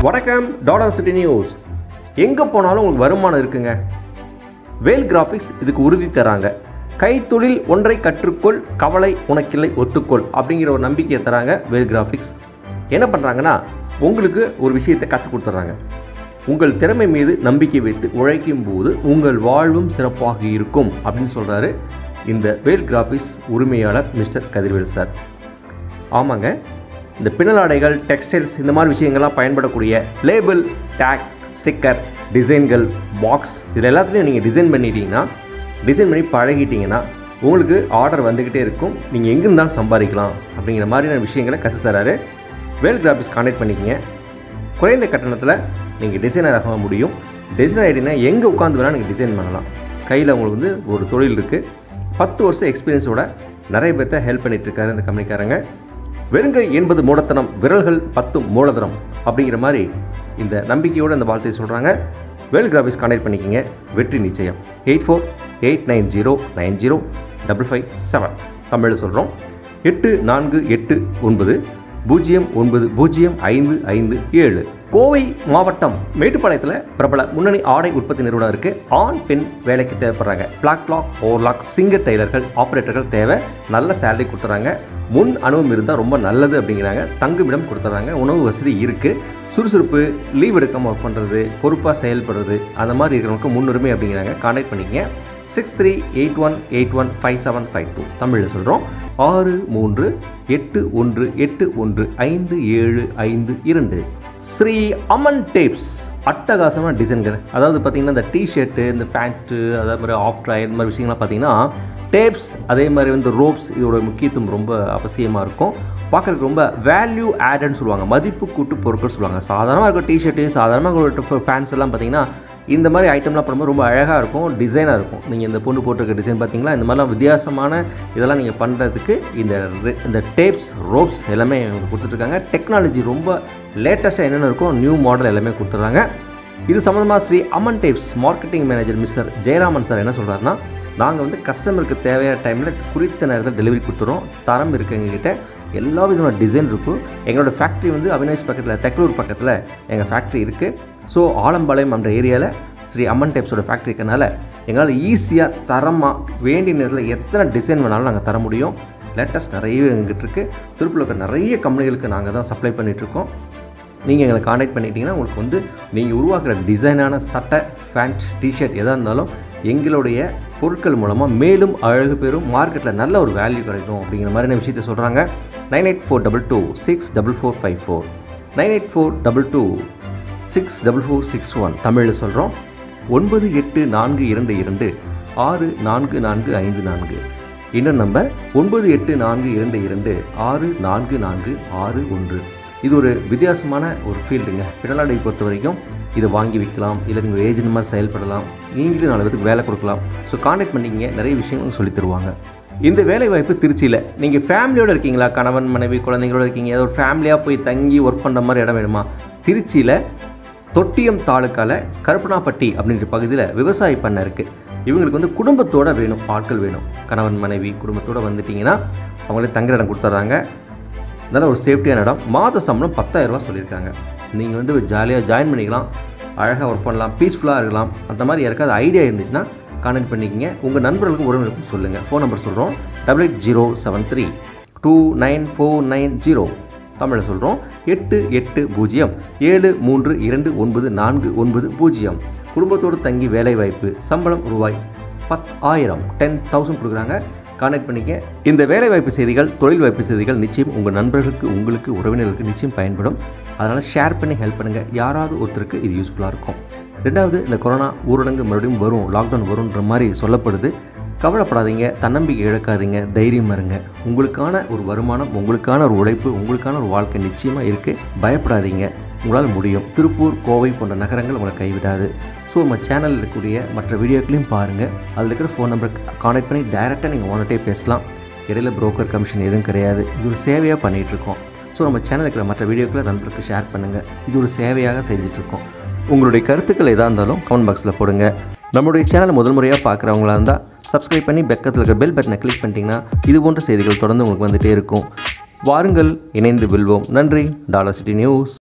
வணக்கம் dollar city news எங்கே போனாலும் உங்களுக்கு வருமானம் இருக்குங்க வேல் கிராஃபிக்ஸ் இதுக்கு உறுதி தராங்க கைத்தொழில் ஒன்றை கற்றுக்கொள் கவலை உனக்கில்லை ஒத்துக்கொள் அப்படிங்கிற ஒரு நம்பிக்கையை தராங்க வேல் கிராஃபிக்ஸ் என்ன பண்ணுறாங்கன்னா உங்களுக்கு ஒரு விஷயத்தை கற்றுக் கொடுத்துட்றாங்க உங்கள் திறமை மீது நம்பிக்கை வைத்து உழைக்கும் போது உங்கள் வாழ்வும் சிறப்பாக இருக்கும் அப்படின்னு சொல்கிறாரு இந்த வேல் கிராஃபிக்ஸ் உரிமையாளர் மிஸ்டர் கதிர்வேல் சார் ஆமாங்க இந்த பின்னலாடைகள் டெக்ஸ்டைல்ஸ் இந்த மாதிரி விஷயங்கள்லாம் பயன்படக்கூடிய லேபிள் டேக் ஸ்டிக்கர் டிசைன்கள் பாக்ஸ் இதில் எல்லாத்துலேயும் நீங்கள் டிசைன் பண்ணிட்டீங்கன்னா டிசைன் பண்ணி பழகிட்டீங்கன்னா உங்களுக்கு ஆர்டர் வந்துக்கிட்டே இருக்கும் நீங்கள் எங்கே இருந்தாலும் சம்பாதிக்கலாம் அப்படிங்கிற மாதிரியான விஷயங்களை கற்றுத்தராரு வேல் கிராஃபிக்ஸ் கான்டாக்ட் பண்ணிக்கங்க குறைந்த கட்டணத்தில் நீங்கள் டிசைனர் ஆக முடியும் டிசைனர் ஐடினா எங்கே உட்காந்து வேணால் நீங்கள் டிசைன் பண்ணலாம் கையில் உங்களுக்கு வந்து ஒரு தொழில் இருக்குது பத்து வருஷம் எக்ஸ்பீரியன்ஸோட நிறைய பேர்த்த ஹெல்ப் பண்ணிட்டு இருக்காரு இந்த கம்பெனிக்காரங்க வெறுங்கை என்பது மூடத்தனம் விரல்கள் பத்தும் மூலதனம் அப்படிங்கிற மாதிரி இந்த நம்பிக்கையோடு இந்த வார்த்தையை சொல்கிறாங்க வேல் கிராஃபிக்ஸ் கான்டாக்ட் பண்ணிக்கிங்க வெற்றி நிச்சயம் eight four eight nine zero nine zero double five seven தமிழில் சொல்கிறோம் எட்டு நான்கு எட்டு ஒன்பது பூஜ்ஜியம் ஒன்பது பூஜ்ஜியம் ஐந்து ஐந்து ஏழு கோவை மாவட்டம் மேட்டுப்பாளையத்தில் பிரபல முன்னணி ஆடை உற்பத்தி நிறுவனம் இருக்குது ஆண் பெண் வேலைக்கு தேவைப்படுறாங்க பிளாக் லாக் ஓவர்லாக் சிங்கர் டெய்லர்கள் ஆப்ரேட்டர்கள் தேவை நல்ல சேலரி கொடுத்துறாங்க முன் அனுபவம் இருந்தால் ரொம்ப நல்லது அப்படிங்கிறாங்க தங்குமிடம் கொடுத்துட்றாங்க உணவு வசதி இருக்குது சுறுசுறுப்பு லீவ் எடுக்காமல் ஒர்க் பண்ணுறது பொறுப்பாக செயல்படுறது அந்த மாதிரி இருக்கிறவங்களுக்கு முன்னுரிமை அப்படிங்கிறாங்க கான்டாக்ட் பண்ணிக்கங்க six three eight one eight one five seven five two தமிழில் சொல்கிறோம் ஆறு மூன்று எட்டு ஒன்று எட்டு ஒன்று ஐந்து ஏழு ஐந்து இரண்டு ஸ்ரீ அமன் டேப்ஸ் அட்டகாசமான டிசைன்கள் அதாவது பார்த்தீங்கன்னா இந்த டிஷர்ட்டு இந்த பேண்ட்டு அதே மாதிரி ஆஃப் ட்ரை இந்த மாதிரி விஷயங்கள்லாம் பார்த்தீங்கன்னா டேப்ஸ் அதே மாதிரி வந்து ரோப்ஸ் இதோட முக்கியத்துவம் ரொம்ப அவசியமாக இருக்கும் பார்க்குறதுக்கு ரொம்ப வேல்யூ ஆடட்னு சொல்லுவாங்க மதிப்பு கூட்டு பொருட்கள் சொல்லுவாங்க சாதாரணமாக இருக்க டிஷர்ட்டு சாதாரணமாக இருக்க ஃபேன்ஸ் எல்லாம் பார்த்தீங்கன்னா இந்த மாதிரி ஐட்டம்லாம் பண்ணும்போது ரொம்ப அழகாக இருக்கும் டிசைனாக இருக்கும் நீங்கள் இந்த பொண்ணு போட்டிருக்க டிசைன் பார்த்தீங்களா இந்த மாதிரிலாம் வித்தியாசமான இதெல்லாம் நீங்கள் பண்ணுறதுக்கு இந்த re- இந்த டேப்ஸ் ரோப்ஸ் எல்லாமே கொடுத்துட்ருக்காங்க டெக்னாலஜி ரொம்ப லேட்டஸ்ட்டாக என்னென்ன இருக்கோ நியூ மாடல் எல்லாமே கொடுத்துட்றாங்க இது சம்மந்தமாக Shri Aman tapes marketing manager mister Jayaraman sir என்ன சொல்கிறாருன்னா நாங்கள் வந்து கஸ்டமருக்கு தேவையான டைமில் குறித்த நேரத்தில் டெலிவரி கொடுத்துறோம் தரம் இருக்குது எங்ககிட்ட எல்லா விதமான டிசைன் இருக்கும் எங்களோட ஃபேக்ட்ரி வந்து அவினாஷ் பக்கத்தில் தெக்கலூர் பக்கத்தில் எங்கள் ஃபேக்ட்ரி இருக்குது ஸோ ஆலம்பாளையம் அந்த ஏரியாவில் ஸ்ரீ அம்மன் டேப்ஸோட ஃபேக்ட்ரி இருக்கனால எங்களால் ஈஸியாக தரமாக வேண்டிய நேரத்தில் எத்தனை டிசைன் வேணாலும் நாங்கள் தர முடியும் லேட்டஸ்ட் நிறைய எங்கிட்ட இருக்குது திருப்பூரில் இருக்க நிறைய கம்பெனிகளுக்கு நாங்கள் தான் சப்ளை பண்ணிகிட்ருக்கோம் நீங்கள் எங்களை காண்டாக்ட் பண்ணிட்டீங்கன்னா உங்களுக்கு வந்து நீங்கள் உருவாக்குற டிசைனான சட்டை பேண்ட் டிஷர்ட் எதாக இருந்தாலும் எங்களுடைய பொருட்கள் மூலமாக மேலும் அழகு பெறும் மார்க்கெட்டில் நல்ல ஒரு வேல்யூ கிடைக்கும் அப்படிங்கிற மாதிரியான விஷயத்தை சொல்கிறாங்க nine eight four double two six double four five four nine eight four double two six double four six one தமிழில் சொல்கிறோம் ஒன்பது எட்டு நான்கு இரண்டு இரண்டு ஆறு நான்கு நான்கு ஐந்து நான்கு இன்னொரு நம்பர் ஒன்பது எட்டு நான்கு இரண்டு இரண்டு ஆறு நான்கு நான்கு ஆறு ஒன்று இது ஒரு வித்தியாசமான ஒரு ஃபீல்டுங்க பின்னலாடை பொறுத்த வரைக்கும் இதை வாங்கி விற்கலாம் இல்லை நீங்கள் ஏஜென்ட் மாதிரி செயல்படலாம் நீங்களே நாலு பேருக்கு வேலை கொடுக்கலாம் ஸோ காண்டாக்ட் பண்ணிக்கிங்க நிறைய விஷயங்கள் சொல்லித் தருவாங்க இந்த வேலை வாய்ப்பு திருச்சியில் நீங்கள் ஃபேமிலியோடு இருக்கீங்களா கணவன் மனைவி குழந்தைங்களோட இருக்கீங்க ஏதோ ஒரு ஃபேமிலியாக போய் தங்கி ஒர்க் பண்ணுற மாதிரி இடம் வேணுமா திருச்சியில் தொட்டியம் தாலுக்கால கருப்பனாப்பட்டி அப்படின்ற பகுதியில் விவசாய பண்ணை இருக்குது இவங்களுக்கு வந்து குடும்பத்தோட வேணும் ஆட்கள் வேணும் கணவன் மனைவி குடும்பத்தோட வந்துட்டிங்கன்னா அவங்களே தங்குற இடம் கொடுத்துட்றாங்க நல்ல ஒரு சேஃப்டியான இடம் மாத சம்பளம் 10000 ரூபாய் சொல்லியிருக்காங்க நீங்கள் வந்து ஜாலியாக ஜாயின் பண்ணிக்கலாம் அழகாக ஒர்க் பண்ணலாம் பீஸ்ஃபுல்லாக இருக்கலாம் அந்த மாதிரி யாருக்காவது ஐடியா இருந்துச்சுன்னா கான்டாக்ட் பண்ணிக்கங்க உங்கள் நண்பர்களுக்கும் உறவினருக்கும் சொல்லுங்கள் ஃபோன் நம்பர் சொல்கிறோம் double eight zero seven three two nine four nine zero தமிழில் சொல்கிறோம் எட்டு எட்டு பூஜ்ஜியம் ஏழு மூன்று இரண்டு ஒன்பது நான்கு ஒன்பது பூஜ்ஜியம் குடும்பத்தோடு தங்கி வேலை வாய்ப்பு சம்பளம் ரூபாய் பத் ஆயிரம் டென் தௌசண்ட் கொடுக்குறாங்க கான்டாக்ட் பண்ணிக்க இந்த வேலைவாய்ப்பு செய்திகள் தொழில் வாய்ப்பு செய்திகள் நிச்சயம் உங்கள் நண்பர்களுக்கு உங்களுக்கு உறவினர்களுக்கு நிச்சயம் பயன்படும் அதனால் ஷேர் பண்ணி ஹெல்ப் பண்ணுங்கள் யாராவது ஒருத்தருக்கு இது யூஸ்ஃபுல்லாக இருக்கும் ரெண்டாவது இந்த கொரோனா ஊரடங்கு மறுபடியும் வரும் லாக்டவுன் வரும்ன்ற மாதிரி சொல்லப்படுது கவலைப்படாதீங்க தன்னம்பிக்கை இழக்காதீங்க தைரியம் இருங்க உங்களுக்கான ஒரு வருமானம் உங்களுக்கான ஒரு உழைப்பு உங்களுக்கான ஒரு வாழ்க்கை நிச்சயமாக இருக்குது பயப்படாதீங்க உங்களால் முடியும் திருப்பூர் கோவை போன்ற நகரங்கள் உங்களை கைவிடாது ஸோ நம்ம சேனலில் இருக்கக்கூடிய மற்ற வீடியோக்களையும் பாருங்கள் அதில் இருக்கிற ஃபோன் நம்பர் கான்டாக்ட் பண்ணி டைரெக்டாக நீங்கள் ஓனர்ட்டே பேசலாம் இடையில புரோக்கர் கமிஷன் எதுவும் கிடையாது இது ஒரு சேவையாக பண்ணிகிட்ருக்கோம் ஸோ நம்ம சேனலில் இருக்கிற மற்ற வீடியோக்களை நண்பருக்கு ஷேர் பண்ணுங்கள் இது ஒரு சேவையாக செஞ்சிட்ருக்கோம் உங்களுடைய கருத்துக்கள் எதாக இருந்தாலும் கமெண்ட் பாக்ஸில் போடுங்க நம்மளுடைய சேனலை முதல் முறையாக பார்க்குறவங்களா இருந்தால் சப்ஸ்கிரைப் பண்ணி பக்கத்தில் இருக்கிற பெல் பட்டனை கிளிக் பண்ணிட்டீங்கன்னா இது போன்ற செய்திகள் தொடர்ந்து உங்களுக்கு வந்துகிட்டே இருக்கும் வாருங்கள் இணைந்து வெல்வோம் நன்றி டாலர் சிட்டி நியூஸ்